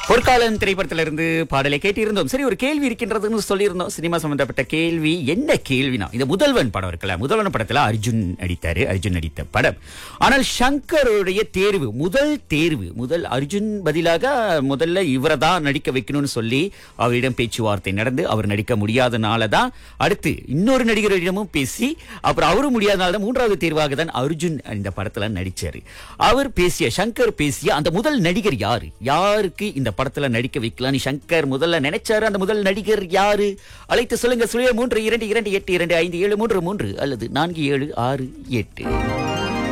பொற்காலன் திரைப்படத்திலிருந்து பாடலை கேட்டிருந்தோம் சரி ஒரு கேள்வி இருக்கின்றதுன்னு சொல்லியிருந்தோம் சினிமா சம்பந்தப்பட்ட கேள்வி என்ன கேள்வினா இந்த முதல்வன் படம் இருக்குல்ல முதல்வன் படத்துல அர்ஜுன் நடித்தாரு அர்ஜுன் நடித்த படம் ஆனால் சங்கருடைய தேர்வு முதல் தேர்வு முதல் அர்ஜுன் பதிலாக முதல்ல இவரை தான் நடிக்க வைக்கணும்னு சொல்லி அவரிடம் பேச்சுவார்த்தை நடந்து அவர் நடிக்க முடியாதனால தான் அடுத்து இன்னொரு நடிகரிடமும் பேசி அப்புறம் அவரும் முடியாதனால தான் மூன்றாவது தேர்வாக தான் அர்ஜுன் இந்த படத்துல நடிச்சாரு அவர் பேசிய சங்கர் பேசிய அந்த முதல் நடிகர் யாரு யாருக்கு இந்த படத்துல நடிக்க வைக்கலாம்னு சங்கர் முதல்ல நினைச்சாரு அந்த முதல் நடிகர் யாரு அழைத்து சொல்லுங்க சுழிய மூன்று இரண்டு இரண்டு எட்டு இரண்டு ஐந்து ஏழு மூன்று மூன்று அல்லது நான்கு ஏழு ஆறு எட்டு